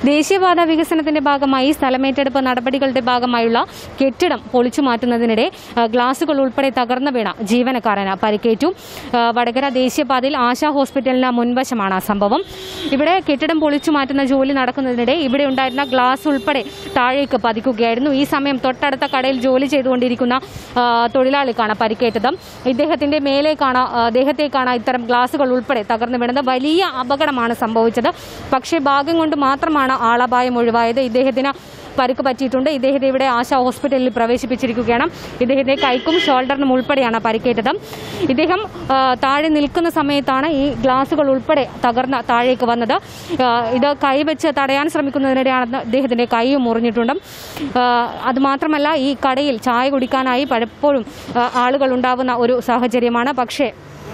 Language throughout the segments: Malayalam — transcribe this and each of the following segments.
ദേശീയപാത വികസനത്തിന്റെ ഭാഗമായി സ്ഥലമേറ്റെടുപ്പ് നടപടികളുടെ ഭാഗമായുള്ള കെട്ടിടം പൊളിച്ചു മാറ്റുന്നതിനിടെ ആ, ഗ്ലാസുകൾ ഉൾപ്പെടെ തകർന്നു വീണ ജീവനക്കാരന് പരിക്കേറ്റു ആ, വടകര ദേശീയപാതയിൽ ആശാ ഹോസ്പിറ്റലിന് മുൻവശമാണ് ആ സംഭവം ഇവിടെ കെട്ടിടം പൊളിച്ചു മാറ്റുന്ന ജോലി നടക്കുന്നതിനിടെ ഇവിടെ ഉണ്ടായിരുന്ന ഗ്ലാസ് ഉൾപ്പെടെ താഴേക്ക് പതിക്കുകയായിരുന്നു ഈ സമയം തൊട്ടടുത്ത കടയിൽ ജോലി ചെയ്തുകൊണ്ടിരിക്കുന്ന ആ, തൊഴിലാളിക്കാണ് പരിക്കേറ്റത് ഇദ്ദേഹത്തിന്റെ മേലേക്കാണ് ആ, ദേഹത്തേക്കാണ് ഇത്തരം ഗ്ലാസുകൾ ഉൾപ്പെടെ തകർന്നു വീണത് വലിയ അപകടമാണ് സംഭവിച്ചത് പക്ഷേ ഭാഗ്യം കൊണ്ട് മാത്രമാണ് ആളപായം ഒഴിവായത് ഇദ്ദേഹത്തിന് പരുക്ക് പറ്റിയിട്ടുണ്ട് ഇദ്ദേഹത്തെ ഇവിടെ ആശാ ഹോസ്പിറ്റലിൽ പ്രവേശിപ്പിച്ചിരിക്കുകയാണ് ഇദ്ദേഹത്തിന്റെ കൈക്കും ഷോൾഡറിനും ഉൾപ്പെടെയാണ് പരിക്കേറ്റത് ഇദ്ദേഹം ആ, താഴെ നിൽക്കുന്ന സമയത്താണ് ഈ ഗ്ലാസുകൾ ഉൾപ്പെടെ തകർന്ന് താഴേക്ക് വന്നത് ആ, ഇത് കൈവച്ച് തടയാൻ ശ്രമിക്കുന്നതിനിടെയാണ് ഇദ്ദേഹത്തിന്റെ കൈ മുറിഞ്ഞിട്ടുണ്ട് ആ, അതുമാത്രമല്ല ഈ കടയിൽ ചായ കുടിക്കാനായി പലപ്പോഴും ആ, ആളുകൾ ഉണ്ടാവുന്ന ഒരു സാഹചര്യമാണ് പക്ഷേ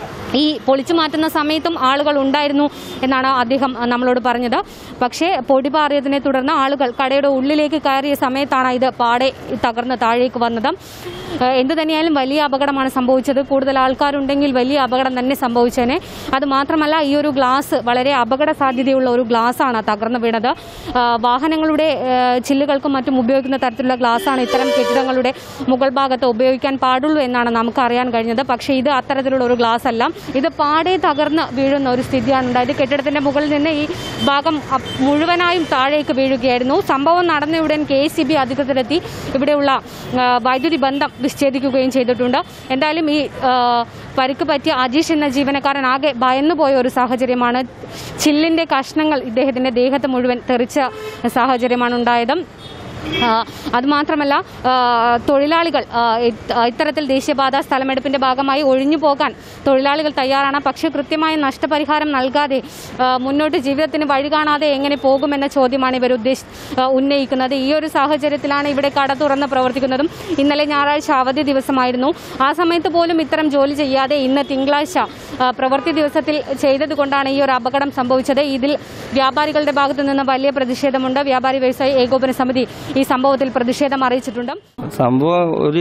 ഈ പൊളിച്ചു മാറ്റുന്ന സമയത്തും ആളുകൾ ഉണ്ടായിരുന്നു എന്നാണ് അദ്ദേഹം അഹ്, നമ്മളോട് പറഞ്ഞത് പക്ഷേ പൊടി പാറിയതിനെ തുടർന്ന് ആളുകൾ കടയുടെ ഉള്ളിലേക്ക് കയറിയ സമയത്താണ് ഇത് പാടെ തകർന്ന് താഴേക്ക് വന്നത് ഏഹ്, എന്തു തന്നെയായാലും വലിയ അപകടമാണ് സംഭവിച്ചത് കൂടുതൽ ആൾക്കാരുണ്ടെങ്കിൽ വലിയ അപകടം തന്നെ സംഭവിച്ചേനെ അത് മാത്രമല്ല ഈ ഒരു ഗ്ലാസ് വളരെ അപകട സാധ്യതയുള്ള ഒരു ഗ്ലാസ്സാണ് തകർന്നു വീണത് ആ, വാഹനങ്ങളുടെ ഏഹ്, ചില്ലുകൾക്കും മറ്റും ഉപയോഗിക്കുന്ന തരത്തിലുള്ള ഗ്ലാസ്സാണ് ഇത്തരം കെട്ടിടങ്ങളുടെ മുകൾ ഭാഗത്ത് ഉപയോഗിക്കാൻ പാടുള്ളൂ എന്നാണ് നമുക്ക് അറിയാൻ കഴിഞ്ഞത് പക്ഷേ ഇത് അത്തരത്തിലുള്ള ഒരു ഗ്ലാസ് അല്ല ഇത് പാടെ തകർന്ന് വീഴുന്ന ഒരു സ്ഥിതിയാണ് ഉണ്ടായത് കെട്ടിടത്തിന്റെ മുകളിൽ നിന്ന് ഈ ഭാഗം അപ്- മുഴുവനായും താഴേക്ക് വീഴുകയായിരുന്നു സംഭവം നടന്നയുടൻ കെ എസ് സി ബി അധികൃതരെത്തി ഇവിടെയുള്ള ആ, വൈദ്യുതി ബന്ധം വിച്ഛേദിക്കുകയും ചെയ്തിട്ടുണ്ട് എന്തായാലും ഈ ആ, പരിക്ക് പറ്റിയ അജീഷ് എന്ന ജീവനക്കാരൻ ആകെ ഭയന്നുപോയ ഒരു സാഹചര്യമാണ് ചില്ലിന്റെ കഷ്ണങ്ങൾ ഇദ്ദേഹത്തിന്റെ ദേഹത്ത് മുഴുവൻ തെറിച്ച സാഹചര്യമാണ് ഉണ്ടായത് ആ, അതുമാത്രമല്ല ആ, തൊഴിലാളികൾ ആ, ഇത്- ആ, ഇത്തരത്തിൽ ദേശീയപാത സ്ഥലമെടുപ്പിന്റെ ഭാഗമായി ഒഴിഞ്ഞു പോകാൻ തൊഴിലാളികൾ തയ്യാറാണ് പക്ഷേ കൃത്യമായ നഷ്ടപരിഹാരം നൽകാതെ ആ, മുന്നോട്ട് ജീവിതത്തിന് വഴി കാണാതെ എങ്ങനെ പോകുമെന്ന ചോദ്യമാണ് ഇവർ ഉദ്ദേശ ആ, ഉന്നയിക്കുന്നത് ഈ ഒരു സാഹചര്യത്തിലാണ് ഇവിടെ കട തുറന്ന് പ്രവർത്തിക്കുന്നതും ഇന്നലെ ഞായറാഴ്ച അവധി ദിവസമായിരുന്നു ആ സമയത്ത് പോലും ഇത്തരം ജോലി ചെയ്യാതെ ഇന്ന് തിങ്കളാഴ്ച ആ, പ്രവൃത്തി ദിവസത്തിൽ ചെയ്തതുകൊണ്ടാണ് ഈ ഒരു അപകടം സംഭവിച്ചത് ഇതിൽ വ്യാപാരികളുടെ ഭാഗത്തു നിന്ന് വലിയ പ്രതിഷേധമുണ്ട് വ്യാപാരി വ്യവസായി ഏകോപന സമിതി ഈ സംഭവത്തിൽ പ്രതിഷേധം അറിയിച്ചിട്ടുണ്ട് സംഭവം ഒരു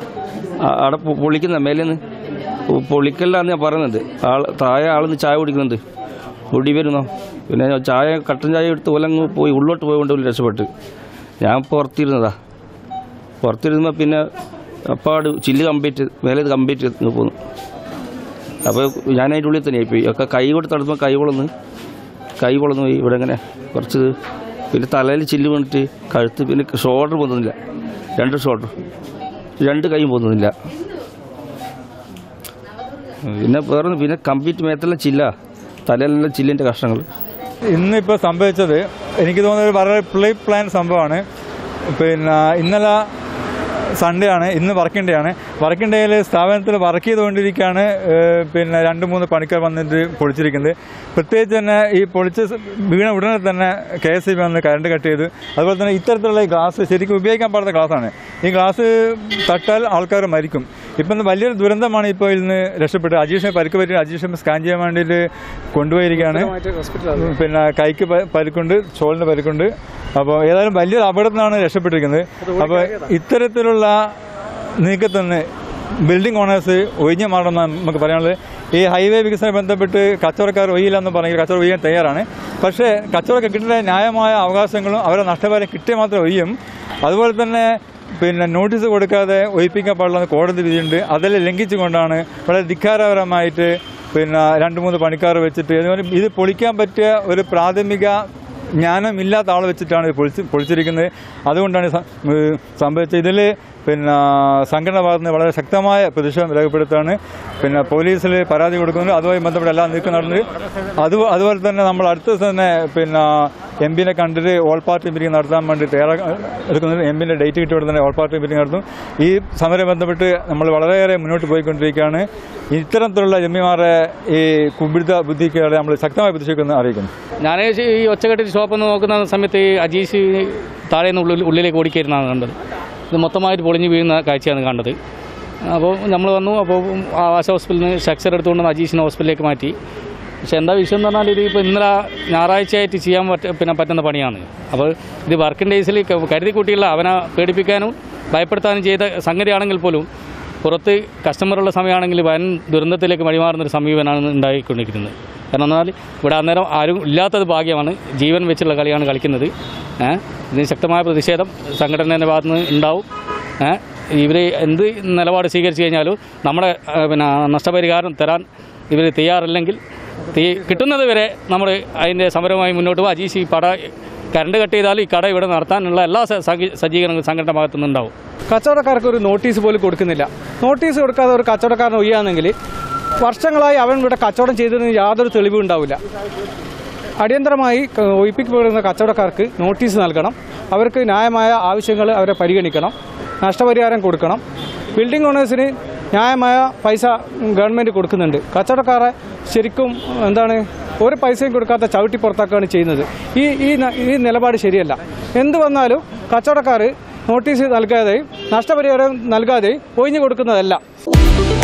ആ- അവിടെ പൊ- പൊളിക്കുന്ന മേലേന്ന് പൊ- പൊളിക്കലാന്ന് ഞാൻ പറയുന്നത് ആൾ താഴെ ആളിന്ന് ചായ കുടിക്കുന്നുണ്ട് പൊടി വരുന്നോ പിന്നെ ഞാൻ ചായ കട്ടൻ ചായ എടുത്ത് ഓലങ്ങ് പോയി ഉള്ളോട്ട് പോയതുകൊണ്ട് ഒരു രക്ഷപ്പെട്ട് ഞാൻ പുറത്തിരുന്നതാ പുറത്തിരുന്നപ്പോൾ പിന്നെ അപ്പാട് ചില്ല് കമ്പ്ലീറ്റ് മേലെ കമ്പ്ലീറ്റ് ഇങ്ങ് പോന്നു അപ്പോൾ ഞാൻ അതിൻ്റെ ഉള്ളിൽ തന്നെയായി പോയി ഒക്കെ കൈ കൊടുത്ത് തടുമ്പോൾ കൈ കൊളന്ന് കൈ കൊളന്ന് പോയി ഇവിടെ ഇങ്ങനെ കുറച്ച് പിന്നെ തലയിൽ ചില്ല് വീണിട്ട് കഴുത്ത് പിന്നെ ഷോൾഡർ പോകുന്നില്ല രണ്ട് ഷോൾഡർ രണ്ട് കൈയും പോകുന്നില്ല പിന്നെ വേറെ പിന്നെ കംപ്ലീറ്റ് മേത്തെല്ലാം ചില്ല തലയിലെല്ലാം ചില്ലിൻ്റെ കഷ്ണങ്ങൾ ഇന്നിപ്പോൾ സംഭവിച്ചത് എനിക്ക് തോന്നുന്നത് വളരെ പ്രീ പ്ലാൻ സംഭവമാണ് പിന്നെ ഇന്നലെ സൺഡേ ആണ് ഇന്ന് വർക്കിംഗ് ഡേ ആണ് വർക്കിംഗ് ഡേയിൽ സ്ഥാപനത്തിൽ വർക്ക് ചെയ്തുകൊണ്ടിരിക്കുകയാണ് ഏഹ്, പിന്നെ രണ്ട് മൂന്ന് പണിക്കാർ വന്നിട്ട് പൊളിച്ചിരിക്കുന്നത് പ്രത്യേകിച്ച് തന്നെ ഈ പൊളിച്ച് സ് വീണ ഉടനെ തന്നെ കെ എസ് ബി വന്ന് കറണ്ട് കട്ട് ചെയ്ത് അതുപോലെ തന്നെ ഇത്തരത്തിലുള്ള ഈ ഗ്ലാസ് ശരിക്കും ഉപയോഗിക്കാൻ പാടുന്ന ഗ്ലാസ്സാണ് ഈ ഗ്ലാസ് തട്ടാൽ ആൾക്കാർ മരിക്കും ഇപ്പം വലിയൊരു ദുരന്തമാണ് ഇപ്പോൾ ഇതിൽ നിന്ന് രക്ഷപ്പെട്ടത് അജീഷിനെ പരിക്ക് പറ്റി അജീഷിനെ സ്കാൻ ചെയ്യാൻ വേണ്ടിയിട്ട് കൊണ്ടുപോയിരിക്കുകയാണ് പിന്നെ കൈക്ക് പ- പരിക്കുണ്ട് ഷോളിന് പരിക്കുണ്ട് അപ്പോൾ ഏതായാലും വലിയൊരു അപകടത്തിലാണ് രക്ഷപ്പെട്ടിരിക്കുന്നത് അപ്പോൾ ഇത്തരത്തിലുള്ള നീക്കത്തിൽ നിന്ന് ബിൽഡിംഗ് ഓണേഴ്സ് ഒഴിഞ്ഞു മാറണമെന്നാണ് നമുക്ക് പറയാനുള്ളത് ഈ ഹൈവേ വികസനം ബന്ധപ്പെട്ട് കച്ചവടക്കാർ ഒഴിയില്ല എന്ന് പറഞ്ഞെങ്കിൽ കച്ചവടം ഒഴിയാൻ തയ്യാറാണ് പക്ഷേ കച്ചവടം കിട്ടേണ്ട ന്യായമായ അവകാശങ്ങളും അവരെ നഷ്ടപരിഹാരം കിട്ടിയ മാത്രം ഒഴിയും അതുപോലെ തന്നെ പിന്നെ നോട്ടീസ് കൊടുക്കാതെ ഒഴിപ്പിക്കാൻ പാടില്ലെന്ന് കോടതി വിധിയുണ്ട് അതെല്ലാം ലംഘിച്ചുകൊണ്ടാണ് വളരെ ധിക്കാരപരമായിട്ട് പിന്നെ രണ്ട് മൂന്ന് പണിക്കാർ വെച്ചിട്ട് അതുപോലെ ഇത് പൊളിക്കാൻ പറ്റിയ ഒരു പ്രാഥമിക ജ്ഞാനമില്ലാത്ത ആളെ വെച്ചിട്ടാണ് ഇത് പൊളിച്ച് പൊളിച്ചിരിക്കുന്നത് അതുകൊണ്ടാണ് സ- ഏഹ് സംഭവിച്ചത് ഇതിൽ പിന്നെ സംഘടന ഭാഗത്ത് നിന്ന് വളരെ ശക്തമായ പ്രതിഷേധം രേഖപ്പെടുത്താണ് പിന്നെ പോലീസിൽ പരാതി കൊടുക്കുന്നു അതുമായി ബന്ധപ്പെട്ട എല്ലാ നീക്കം നടന്നത് അത് അതുപോലെ തന്നെ നമ്മൾ അടുത്ത ദിവസം തന്നെ പിന്നെ എം പിനെ കണ്ടിട്ട് ഓൾ പാർട്ടി മീറ്റിംഗ് നടത്താൻ വേണ്ടി തയ്യാറാ എടുക്കുന്നത് എം പിൻ്റെ ഡേറ്റ് കിട്ടിയോടെ തന്നെ ഓൾ പാർട്ടി മീറ്റിംഗ് നടത്തും ഈ സമരം ബന്ധപ്പെട്ട് നമ്മൾ വളരെയേറെ മുന്നോട്ട് പോയിക്കൊണ്ടിരിക്കുകയാണ് ഇത്തരത്തിലുള്ള എംപിമാരെ ഈ കുപിടുത്ത ബുദ്ധിക്കുകളെ നമ്മൾ ശക്തമായി പ്രതിഷേധിക്കുന്നു അറിയിക്കുന്നു ഞാൻ ഈ ഒച്ചകെട്ടിൽ ഷോപ്പ് നോക്കുന്ന സമയത്ത് ഈ അജീഷ് താഴെ നിന്ന് ഉള്ളിൽ ഉള്ളിലേക്ക് ഓടിക്കരുന്നാണ് കണ്ടത് ഇത് മൊത്തമായിട്ട് പൊളിഞ്ഞ് വീഴുന്ന കാഴ്ചയാണ് കണ്ടത് അപ്പോൾ നമ്മൾ വന്നു അപ്പോൾ ആവാസ ഹോസ്പിറ്റലിൽ നിന്ന് സ്ട്രക്ചർ എടുത്തുകൊണ്ട് വന്ന് അജീഷിനെ ഹോസ്പിറ്റലിലേക്ക് മാറ്റി പക്ഷേ എന്താ വിഷയം എന്ന് പറഞ്ഞാൽ ഇത് ഇപ്പോൾ ഇന്നലെ ഞായറാഴ്ചയായിട്ട് ചെയ്യാൻ പറ്റ പിന്നെ പറ്റുന്ന പണിയാണ് അപ്പോൾ ഇത് വർക്കിംഗ് ഡേയ്സിൽ കരുതി കൂട്ടിയുള്ള അവനെ പേടിപ്പിക്കാനും ഭയപ്പെടുത്താനും ചെയ്ത സംഗതിയാണെങ്കിൽ പോലും പുറത്ത് കസ്റ്റമറുള്ള സമയമാണെങ്കിൽ വൻ ദുരന്തത്തിലേക്ക് വഴിമാറുന്നൊരു സമീപനമാണ് ഉണ്ടായിക്കൊണ്ടിരിക്കുന്നത് കാരണം എന്നാൽ ഇവിടെ അന്നേരം ആരും ഇല്ലാത്തത് ഭാഗ്യമാണ് ജീവൻ വെച്ചുള്ള കളിയാണ് കളിക്കുന്നത് ഏഹ് ഇതിന് ശക്തമായ പ്രതിഷേധം സംഘടനയുടെ ഭാഗത്ത് നിന്ന് ഉണ്ടാവും ഏഹ് ഇവർ എന്ത് നിലപാട് സ്വീകരിച്ചു കഴിഞ്ഞാലും നമ്മുടെ ആ, പിന്നെ നഷ്ടപരിഹാരം തരാൻ ഇവർ തയ്യാറല്ലെങ്കിൽ തീ കിട്ടുന്നത് വരെ നമ്മൾ അതിൻ്റെ സമരവുമായി മുന്നോട്ട് പോകും അജീഷ് ഈ പട കറണ്ട് കട്ട് ചെയ്താൽ ഈ കട ഇവിടെ നടത്താനുള്ള എല്ലാ സ- സജ്ജീ- സജ്ജീകരണങ്ങളും സംഘടന ഭാഗത്തു നിന്നുണ്ടാവും കച്ചവടക്കാർക്ക് ഒരു നോട്ടീസ് പോലും കൊടുക്കുന്നില്ല നോട്ടീസ് കൊടുക്കാതെ ഒരു കച്ചവടക്കാരൻ ഒയ്യാണെങ്കിൽ വർഷങ്ങളായി അവൻ ഇവിടെ കച്ചവടം ചെയ്തതിന് യാതൊരു തെളിവും ഉണ്ടാവില്ല അടിയന്തരമായി ക- ഒഴിപ്പിക്കപ്പെടുന്ന കച്ചവടക്കാർക്ക് നോട്ടീസ് നൽകണം അവർക്ക് ന്യായമായ ആവശ്യങ്ങൾ അവരെ പരിഗണിക്കണം നഷ്ടപരിഹാരം കൊടുക്കണം ബിൽഡിംഗ് ഓണേഴ്സിന് ന്യായമായ പൈസ ഗവൺമെൻറ് കൊടുക്കുന്നുണ്ട് കച്ചവടക്കാരെ ശരിക്കും എന്താണ് ഒരു പൈസയും കൊടുക്കാത്ത ചവിട്ടി പുറത്താക്കുകയാണ് ചെയ്യുന്നത് ഈ ഈ ന- ഈ നിലപാട് ശരിയല്ല എന്ത് വന്നാലും കച്ചവടക്കാർ നോട്ടീസ് നൽകാതെയും നഷ്ടപരിഹാരം നൽകാതെയും ഒഴിഞ്ഞു കൊടുക്കുന്നതല്ല